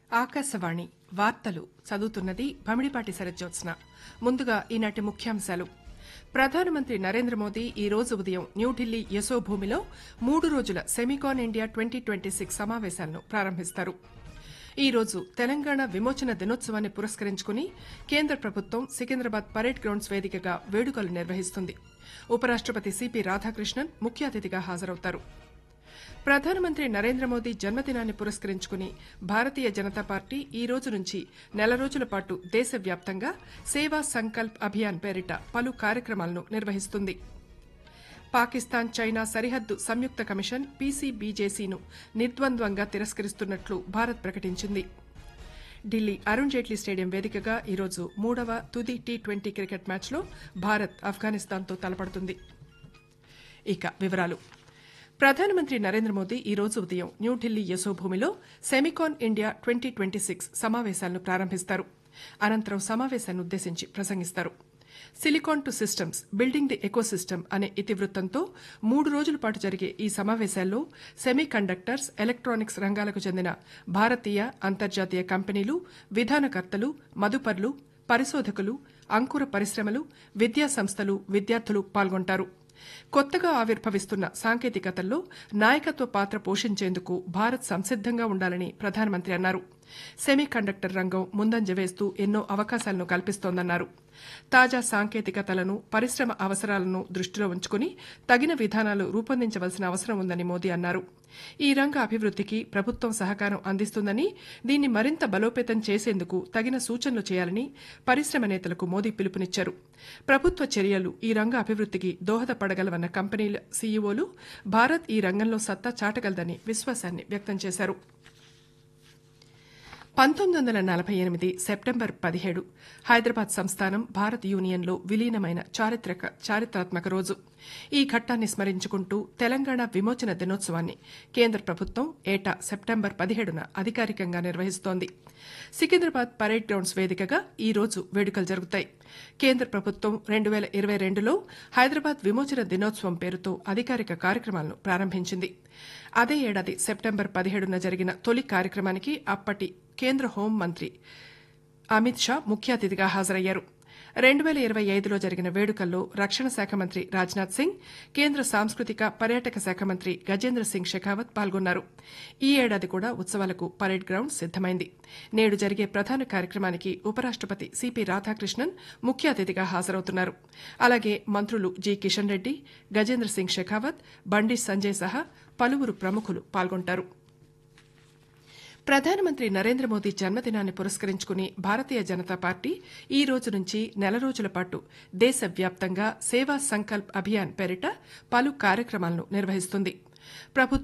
ఆకాశవాణి వార్తలు చదువుతున్నది భమిడిపాటి శరజ్జోత్స్న ముందుగా ఈనాటి ముఖ్యాంశాలు ప్రధానమంత్రి నరేంద్ర మోదీ ఈ రోజు ఉదయం న్యూఢిల్లీ యశోభూమిలో మూడు రోజుల Semicon India twenty twenty six సమావేశాలను ప్రారంభిస్తారు ఈ రోజు తెలంగాణ విమోచన దినోత్సవాన్ని పురస్కరించుకుని కేంద్ర ప్రభుత్వం సికింద్రాబాద్ పరేడ్ గ్రౌండ్స్ వేదికగా వేడుకలు నిర్వహిస్తుంది ఉపరాష్టపతి సిపి రాధాకృష్ణన్ ముఖ్య అతిథిగా హాజరవుతారు ప్రధానమంత్రి నరేంద్ర మోదీ జన్మదినాన్ని పురస్కరించుకుని భారతీయ జనతా పార్టీ ఈ రోజు నుంచి నెల రోజుల పాటు దేశవ్యాప్తంగా సేవా సంకల్ప్ అభియాన్ పేరిట పలు కార్యక్రమాలను నిర్వహిస్తుంది పాకిస్తాన్ చైనా సరిహద్దు సంయుక్త కమిషన్ పీసీబీజేసీను నిర్ద్వంద్వంగా తిరస్కరిస్తున్నట్లు భారత్ ప్రకటించింది ఢిల్లీ అరుణ్ జైట్లీ స్టేడియం వేదికగా ఈరోజు మూడవ తుది టీ ట్వంటీ క్రికెట్ మ్యాచ్లో భారత్ ఆఫ్ఘనిస్తాన్తో తలపడుతుంది ఇక వివరాలు ప్రధానమంత్రి నరేంద్ర మోదీ ఈ రోజు ఉదయం న్యూఢిల్లీ యశోభూమిలో Semicon India twenty twenty six సమావేశాలను ప్రారంభిస్తారు అనంతరం సమావేశాన్ని ఉద్దేశించి ప్రసంగిస్తారు silicon to systems building the ecosystem అనే ఇతివృత్తంతో మూడు రోజుల పాటు జరిగే ఈ సమావేశాల్లో సెమీ కండక్టర్స్ ఎలక్ట్రానిక్స్ రంగాలకు చెందిన భారతీయ అంతర్జాతీయ కంపెనీలు విధానకర్తలు మదుపర్లు పరిశోధకులు అంకుర పరిశ్రమలు విద్యా సంస్థలు విద్యార్థులు పాల్గొంటారు కొత్తగా ఆవిర్భవిస్తున్న సాంకేతికతల్లో నాయకత్వ పాత్ర పోషించేందుకు భారత్ సంసిద్దంగా ఉండాలని ప్రధానమంత్రి అన్నారు సెమీ కండక్టర్ రంగం ముందంజ వేస్తూ ఎన్నో అవకాశాలను కల్పిస్తోందన్నారు తాజా సాంకేతికతలను పరిశ్రమ అవసరాలను దృష్టిలో ఉంచుకుని తగిన విధానాలు రూపొందించవలసిన అవసరం ఉందని మోదీ అన్నారు ఈ రంగ అభివృద్దికి ప్రభుత్వం సహకారం అందిస్తుందని దీన్ని మరింత బలోపేతం చేసేందుకు తగిన సూచనలు చేయాలని పరిశ్రమ నేతలకు మోదీ పిలుపునిచ్చారు ప్రభుత్వ చర్యలు ఈ రంగ అభివృద్దికి దోహదపడగలవన్న కంపెనీల సీఈఓలు భారత్ ఈ రంగంలో సత్తా చాటగలదని విశ్వాసాన్ని వ్యక్తం చేశారు పంతొమ్మిది వందల నలభై ఎనిమిది సెప్టెంబర్ పదిహేడు హైదరాబాద్ సంస్థానం భారత్ యూనియన్లో విలీనమైన చారిత్రక చారిత్రాత్మక రోజు ఈ ఘట్టాన్ని స్మరించుకుంటూ తెలంగాణ విమోచన దినోత్సవాన్ని కేంద్ర ప్రభుత్వం ఏటా సెప్టెంబర్ పదిహేడున అధికారికంగా నిర్వహిస్తోంది సికింద్రాబాద్ పరేడ్ గ్రౌండ్స్ వేదికగా ఈ రోజు వేడుకలు జరుగుతాయి కేంద్ర ప్రభుత్వం రెండు వేల ఇరవై రెండులో హైదరాబాద్ విమోచన దినోత్సవం పేరుతో అధికారిక కార్యక్రమాలను ప్రారంభించింది అదే ఏడాది సెప్టెంబర్ పదిహేడున జరిగిన తొలి కార్యక్రమానికి అప్పటి కేంద్ర హోంమంత్రి అమిత్ షా ముఖ్య అతిథిగా హాజరయ్యారు రెండు వేల ఇరవై ఐదులో జరిగిన వేడుకల్లో రక్షణ శాఖ మంత్రి రాజ్నాథ్ సింగ్ కేంద్ర సాంస్కృతిక పర్యాటక శాఖ మంత్రి గజేంద్ర సింగ్ షెకావత్ పాల్గొన్నారు ఈ ఏడాది కూడా ఉత్సవాలకు పరేడ్ గ్రౌండ్ సిద్దమైంది నేడు జరిగే ప్రధాన కార్యక్రమానికి ఉపరాష్టపతి సిపి రాధాకృష్ణన్ ముఖ్య అతిథిగా హాజరవుతున్నారు అలాగే మంత్రులు జి కిషన్ రెడ్డి గజేంద్ర సింగ్ షెకావత్ బండి సంజయ్ సహా పలువురు ప్రముఖులు పాల్గొంటారు ప్రధానమంత్రి నరేంద్ర మోదీ జన్మదినాన్ని పురస్కరించుకుని భారతీయ జనతా పార్టీ ఈ రోజు నుంచి నెల రోజుల పాటు దేశవ్యాప్తంగా సేవా సంకల్ప్ అభియాన్ పేరిట పలు కార్యక్రమాలను నిర్వహిస్తుంది ప్రభుత్వ